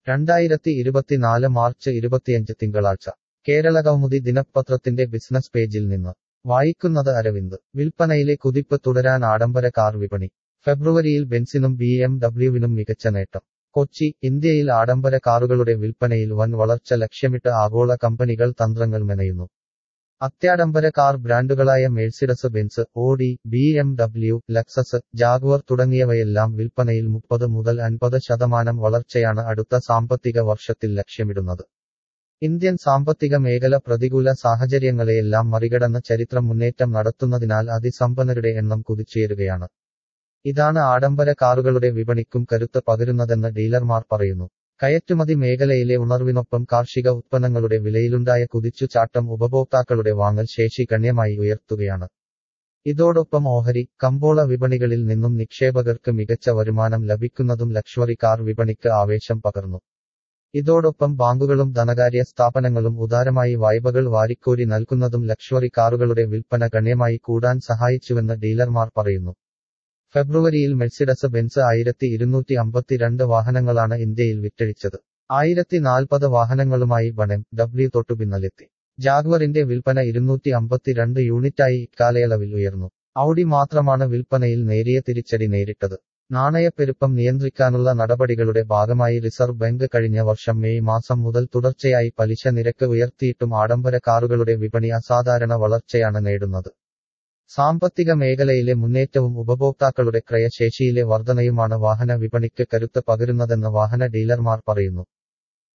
രണ്ടായിരത്തി ഇരുപത്തിനാല് മാർച്ച് ഇരുപത്തിയഞ്ച് തിങ്കളാഴ്ച കേരളകൗമുദി ദിനപത്രത്തിന്റെ ബിസിനസ് പേജിൽ നിന്ന് വായിക്കുന്നത് അരവിന്ദ് വിൽപ്പനയിലെ കുതിപ്പ് തുടരാൻ ആഡംബര കാർ വിപണി ഫെബ്രുവരിയിൽ ബെൻസിനും ബി എം ഡബ്ല്യുവിനും മികച്ച നേട്ടം കൊച്ചി ഇന്ത്യയിൽ ആഡംബര കാറുകളുടെ വിൽപ്പനയിൽ വൻ വളർച്ച ലക്ഷ്യമിട്ട് ആഗോള കമ്പനികൾ തന്ത്രങ്ങൾ മെനയുന്നു അത്യാഡംബര കാർ ബ്രാൻഡുകളായ Mercedes Benz Audi B M W Lexus Jaguar തുടങ്ങിയവയെല്ലാം വിൽപ്പനയിൽ മുപ്പത് മുതൽ അൻപത് ശതമാനം വളർച്ചയാണ് അടുത്ത സാമ്പത്തിക വർഷത്തിൽ ലക്ഷ്യമിടുന്നത് ഇന്ത്യൻ സാമ്പത്തിക മേഖല പ്രതികൂല സാഹചര്യങ്ങളെയെല്ലാം മറികടന്ന് ചരിത്ര മുന്നേറ്റം നടത്തുന്നതിനാൽ അതിസമ്പന്നരുടെ എണ്ണം കുതിച്ചുയരുകയാണ് ഇതാണ് ആഡംബര കാറുകളുടെ വിപണിക്കും കരുത്ത് പകരുന്നതെന്ന് ഡീലർമാർ പറയുന്നു കയറ്റുമതി മേഖലയിലെ ഉണർവിനൊപ്പം കാർഷിക ഉത്പന്നങ്ങളുടെ വിലയിലുണ്ടായ കുതിച്ചുചാട്ടം ഉപഭോക്താക്കളുടെ വാങ്ങൽ ശേഷി ഗണ്യമായി ഉയർത്തുകയാണ് ഇതോടൊപ്പം ഓഹരി കമ്പോള വിപണികളിൽ നിന്നും നിക്ഷേപകർക്ക് മികച്ച വരുമാനം ലഭിക്കുന്നതും ലക്ഷറി കാർ വിപണിക്ക് ആവേശം പകർന്നു ഇതോടൊപ്പം ബാങ്കുകളും ധനകാര്യ സ്ഥാപനങ്ങളും ഉദാരമായി വായ്പകൾ വാരിക്കോരി നൽകുന്നതും ലക്ഷറി കാറുകളുടെ വിൽപ്പന ഗണ്യമായി കൂടാൻ സഹായിച്ചുവെന്ന് ഡീലർമാർ പറയുന്നു ഫെബ്രുവരിയിൽ മെഴ്സിഡസ് ബെൻസ് ആയിരത്തി ഇരുന്നൂറ്റി അമ്പത്തിരണ്ട് വാഹനങ്ങളാണ് ഇന്ത്യയിൽ വിറ്റഴിച്ചത് ആയിരത്തി നാൽപ്പത് വാഹനങ്ങളുമായി ബണം ഡബ്ല്യു തൊട്ടു പിന്നലെത്തി ജാഗ്വറിന്റെ വിൽപ്പന ഇരുന്നൂറ്റി അമ്പത്തിരണ്ട് യൂണിറ്റായി ഇക്കാലയളവിൽ ഉയർന്നു ഔഡി മാത്രമാണ് വിൽപ്പനയിൽ നേരിയ തിരിച്ചടി നേരിട്ടത് നാണയപ്പെരുപ്പം നിയന്ത്രിക്കാനുള്ള നടപടികളുടെ ഭാഗമായി റിസർവ് ബാങ്ക് കഴിഞ്ഞ വർഷം മെയ് മാസം മുതൽ തുടർച്ചയായി പലിശ നിരക്ക് ഉയർത്തിയിട്ടും ആഡംബര കാറുകളുടെ വിപണി അസാധാരണ വളർച്ചയാണ് നേടുന്നത് സാമ്പത്തിക മേഖലയിലെ മുന്നേറ്റവും ഉപഭോക്താക്കളുടെ ക്രയശേഷിയിലെ വർധനയുമാണ് വാഹന വിപണിക്ക് കരുത്ത് പകരുന്നതെന്ന് വാഹന ഡീലർമാർ പറയുന്നു